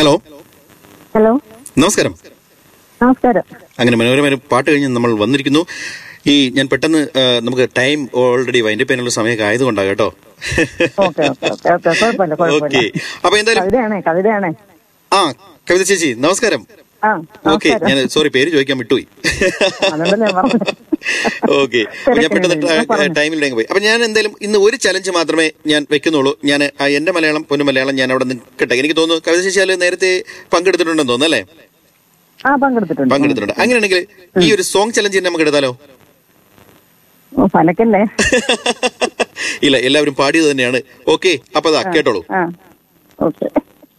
Hello hello നമസ്കാരം നമസ്കാരം അങ്ങനെ മനോരമ പാട്ട് കഴിഞ്ഞ് നമ്മൾ വന്നിരിക്കുന്നു ഈ ഞാൻ പെട്ടെന്ന് ആ, നമുക്ക് ടൈം ഓൾറെഡി വൈൻഡ് ചെയ്യാനുള്ള സമയമൊക്കെ ആയതുകൊണ്ടാണ് കേട്ടോ ഓക്കെ ഓക്കെ ഓക്കെ ഓക്കെ കുഴപ്പമില്ല ഓക്കെ കുഴപ്പമില്ല അപ്പൊ എന്തായാലും കവിതയാണേ കവിതയാണേ ആ കവിത ചേച്ചി നമസ്കാരം ആ ഓക്കെ നമസ്കാരം ഞാൻ സോറി പേര് ചോദിക്കാൻ വിട്ടുപോയി അതുകൊണ്ടല്ലേ ഞാൻ പറഞ്ഞത്. ഓക്കെ ഞാൻ പെട്ടെന്ന് തിരക്കിനിടയിൽ പറഞ്ഞു. ടൈമിലേക്ക് പോയി അപ്പൊ ഞാൻ എന്തായാലും ഇന്ന് ഒരു ചലഞ്ച് മാത്രമേ ഞാൻ വെക്കുന്നുള്ളൂ ഞാൻ ആ, എന്റെ മലയാളം പൊന്നു മലയാളം ഞാൻ അവിടെ നിൽക്കട്ടെ എനിക്ക് തോന്നുന്നു കവിത ചേച്ചി അതിൽ നേരത്തെ പങ്കെടുത്തിട്ടുണ്ടെന്ന് തോന്നുന്നു അല്ലേ ആ പങ്കെടുത്തിട്ടുണ്ട് പങ്കെടുത്തിട്ടുണ്ട് അങ്ങനെയാണെങ്കിൽ ഈ ഒരു സോങ് ചലഞ്ച് തന്നെ നമുക്ക് എടുത്താലോ ഓ പനക്കല്ലേ ഇല്ല എല്ലാവരും പാടിയത് തന്നെയാണ് ഓക്കെ അപ്പൊ അതാ കേട്ടോളൂ ആ ഓക്കെ